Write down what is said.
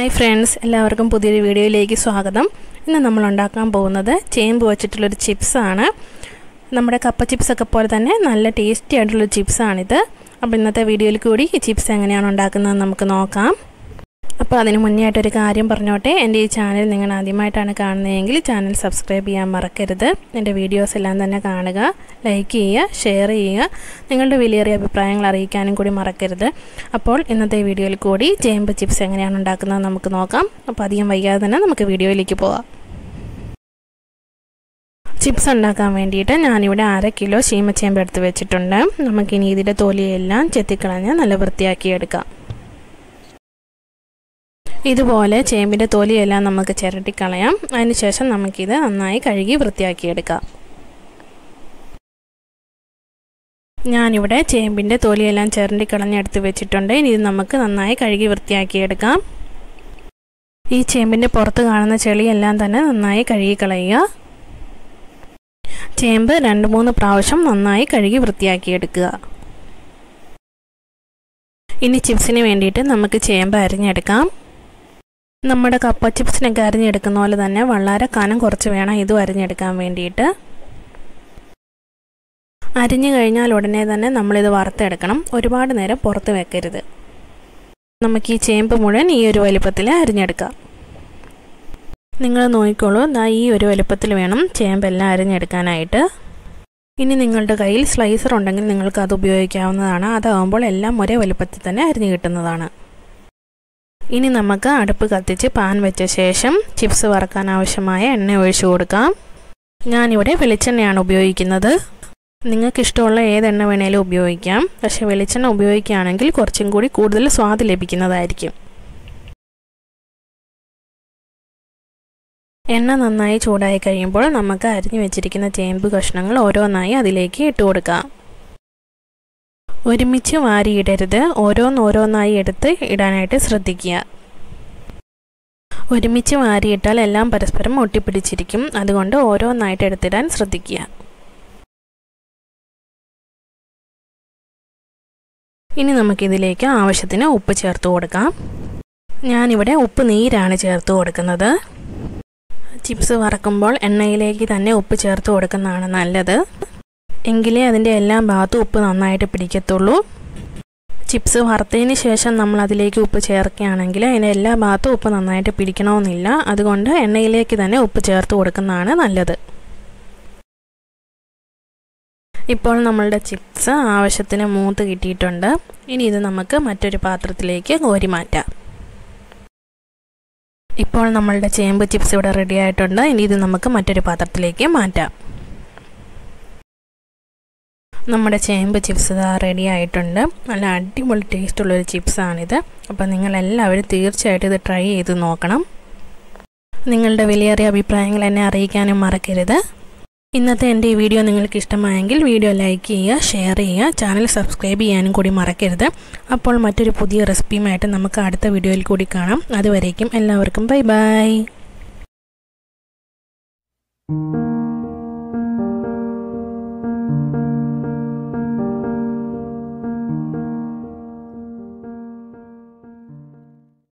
hi friends എല്ലാവർക്കും പുതിയൊരു വീഡിയോയിലേക്ക് സ്വാഗതം ഇന്ന് നമ്മൾ ഉണ്ടാക്കാൻ പോകുന്നത് ചേമ്പ് വെച്ചിട്ടുള്ളൊരു ചിപ്സാണ് നമ്മുടെ കപ്പ ചിപ്സൊക്കെ പോലെ തന്നെ നല്ല ടേസ്റ്റി ആയിട്ടുള്ള ചിപ്സാണിത് അപ്പോൾ ഇന്നത്തെ വീഡിയോയിൽ കൂടി ഈ ചിപ്സ് എങ്ങനെയാണ് ഉണ്ടാക്കുന്നത് നമുക്ക് നോക്കാം അപ്പോൾ അതിന് മുന്നേ ആയിട്ടൊരു കാര്യം പറഞ്ഞോട്ടെ എൻ്റെ ഈ ചാനൽ നിങ്ങൾ ആദ്യമായിട്ടാണ് കാണുന്നതെങ്കിൽ ചാനൽ സബ്സ്ക്രൈബ് ചെയ്യാൻ മറക്കരുത് എൻ്റെ വീഡിയോസ് എല്ലാം തന്നെ കാണുക ലൈക്ക് ചെയ്യുക ഷെയർ ചെയ്യുക നിങ്ങളുടെ വിലയേറിയ അഭിപ്രായങ്ങൾ അറിയിക്കാനും കൂടി മറക്കരുത് അപ്പോൾ ഇന്നത്തെ വീഡിയോയിൽ കൂടി ചേമ്പ് ചിപ്സ് എങ്ങനെയാണ് ഉണ്ടാക്കുന്നത് നമുക്ക് നോക്കാം അപ്പോൾ അധികം വൈകാതെ തന്നെ നമുക്ക് വീഡിയോയിലേക്ക് പോകാം ചിപ്സ് ഉണ്ടാക്കാൻ വേണ്ടിയിട്ട് ഞാനിവിടെ അര കിലോ ചീമച്ചേമ്പ് എടുത്ത് വെച്ചിട്ടുണ്ട് നമുക്കിനി ഇതിൻ്റെ തൊലിയെല്ലാം ചെത്തിക്കളഞ്ഞ് നല്ല വൃത്തിയാക്കി എടുക്കാം ഇതുപോലെ ചേമ്പിൻ്റെ തൊലിയെല്ലാം നമുക്ക് ചിരട്ടിക്കളയാം അതിനുശേഷം നമുക്കിത് നന്നായി കഴുകി വൃത്തിയാക്കിയെടുക്കാം ഞാനിവിടെ ചേമ്പിൻ്റെ തൊലിയെല്ലാം ചിരണ്ടിക്കളഞ്ഞെടുത്ത് വെച്ചിട്ടുണ്ട് ഇനി ഇത് നമുക്ക് നന്നായി കഴുകി വൃത്തിയാക്കിയെടുക്കാം ഈ ചേമ്പിൻ്റെ പുറത്ത് കാണുന്ന ചെളിയെല്ലാം തന്നെ നന്നായി കഴുകി കളയുക ചേമ്പ് രണ്ട് മൂന്ന് പ്രാവശ്യം നന്നായി കഴുകി വൃത്തിയാക്കിയെടുക്കുക ഇനി ചിപ്സിന് വേണ്ടിയിട്ട് നമുക്ക് ചേമ്പ് അരിഞ്ഞെടുക്കാം നമ്മുടെ കപ്പ ചിപ്സിനൊക്കെ അരിഞ്ഞെടുക്കുന്ന പോലെ തന്നെ വളരെ കനം കുറച്ച് വേണം ഇതും അരിഞ്ഞെടുക്കാൻ വേണ്ടിയിട്ട് അരിഞ്ഞു കഴിഞ്ഞാൽ ഉടനെ തന്നെ നമ്മളിത് വറുത്തെടുക്കണം ഒരുപാട് നേരം പുറത്ത് വെക്കരുത് നമുക്ക് ഈ ചേമ്പ് മുഴുവൻ ഈ ഒരു വലിപ്പത്തിൽ അരിഞ്ഞെടുക്കാം നിങ്ങൾ നോക്കിക്കോളൂ ദാ ഈ ഒരു വലുപ്പത്തിൽ വേണം ചേമ്പെല്ലാം അരിഞ്ഞെടുക്കാനായിട്ട് ഇനി നിങ്ങളുടെ കയ്യിൽ സ്ലൈസർ ഉണ്ടെങ്കിൽ നിങ്ങൾക്ക് അത് ഉപയോഗിക്കാവുന്നതാണ് അതാകുമ്പോൾ എല്ലാം ഒരേ വലുപ്പത്തിൽ തന്നെ അരിഞ്ഞു കിട്ടുന്നതാണ് ഇനി നമുക്ക് അടുപ്പ് കത്തിച്ച് പാൻ വെച്ച ശേഷം ചിപ്സ് വറക്കാൻ ആവശ്യമായ എണ്ണ ഒഴിച്ചു കൊടുക്കാം ഞാനിവിടെ വെളിച്ചെണ്ണയാണ് ഉപയോഗിക്കുന്നത് നിങ്ങൾക്ക് ഇഷ്ടമുള്ള ഏതെണ്ണ വേണേലും ഉപയോഗിക്കാം പക്ഷെ വെളിച്ചെണ്ണ ഉപയോഗിക്കുകയാണെങ്കിൽ കുറച്ചും കൂടി കൂടുതൽ സ്വാദ് ലഭിക്കുന്നതായിരിക്കും എണ്ണ നന്നായി ചൂടായി കഴിയുമ്പോൾ നമുക്ക് അരിഞ്ഞു വെച്ചിരിക്കുന്ന ചേമ്പ് കഷ്ണങ്ങൾ ഓരോന്നായി അതിലേക്ക് ഇട്ട് കൊടുക്കാം ഒരുമിച്ച് വാരിയിടരുത് ഓരോന്നോരോന്നായി എടുത്ത് ഇടാനായിട്ട് ശ്രദ്ധിക്കുക ഒരുമിച്ച് വാരിയിട്ടാൽ എല്ലാം പരസ്പരം ഒട്ടിപ്പിടിച്ചിരിക്കും അതുകൊണ്ട് ഓരോന്നായിട്ട് എടുത്തിടാൻ ശ്രദ്ധിക്കുക ഇനി നമുക്കിതിലേക്ക് ആവശ്യത്തിന് ഉപ്പ് ചേർത്ത് കൊടുക്കാം ഞാനിവിടെ ഉപ്പ് നീരാണ് ചേർത്ത് കൊടുക്കുന്നത് ചിപ്സ് വറക്കുമ്പോൾ എണ്ണയിലേക്ക് തന്നെ ഉപ്പ് ചേർത്ത് കൊടുക്കുന്നതാണ് നല്ലത് എങ്കിലേ അതിൻ്റെ എല്ലാ ഭാഗത്തും ഉപ്പ് നന്നായിട്ട് പിടിക്കത്തുള്ളൂ ചിപ്സ് വറുത്തതിന് ശേഷം നമ്മൾ അതിലേക്ക് ഉപ്പ് ചേർക്കുകയാണെങ്കിൽ അതിൻ്റെ എല്ലാ ഭാഗത്തും ഉപ്പ് നന്നായിട്ട് പിടിക്കണമെന്നില്ല അതുകൊണ്ട് എണ്ണയിലേക്ക് തന്നെ ഉപ്പ് ചേർത്ത് കൊടുക്കുന്നതാണ് നല്ലത് ഇപ്പോൾ നമ്മളുടെ ചിപ്സ് ആവശ്യത്തിന് മൂത്ത് കിട്ടിയിട്ടുണ്ട് ഇനി ഇത് നമുക്ക് മറ്റൊരു പാത്രത്തിലേക്ക് കോരി മാറ്റാം ഇപ്പോൾ നമ്മളുടെ ചേമ്പ് ചിപ്സ് ഇവിടെ റെഡി ആയിട്ടുണ്ട് ഇനി ഇത് നമുക്ക് മറ്റൊരു പാത്രത്തിലേക്ക് മാറ്റാം നമ്മുടെ ചേമ്പ് ചിപ്സ് ഇതാ റെഡി ആയിട്ടുണ്ട് നല്ല അടിപൊളി ടേസ്റ്റുള്ളൊരു ചിപ്സാണിത് അപ്പോൾ നിങ്ങളെല്ലാവരും തീർച്ചയായിട്ടും ഇത് ട്രൈ ചെയ്ത് നോക്കണം നിങ്ങളുടെ വിലയേറിയ അഭിപ്രായങ്ങൾ എന്നെ അറിയിക്കാനും മറക്കരുത് ഇന്നത്തെ എൻ്റെ ഈ വീഡിയോ നിങ്ങൾക്ക് ഇഷ്ടമായെങ്കിൽ വീഡിയോ ലൈക്ക് ചെയ്യുക ഷെയർ ചെയ്യുക ചാനൽ സബ്സ്ക്രൈബ് ചെയ്യാനും കൂടി മറക്കരുത് അപ്പോൾ മറ്റൊരു പുതിയ റെസിപ്പിയുമായിട്ട് നമുക്ക് അടുത്ത വീഡിയോയിൽ കൂടി കാണാം അതുവരേക്കും എല്ലാവർക്കും ബൈ ബൈ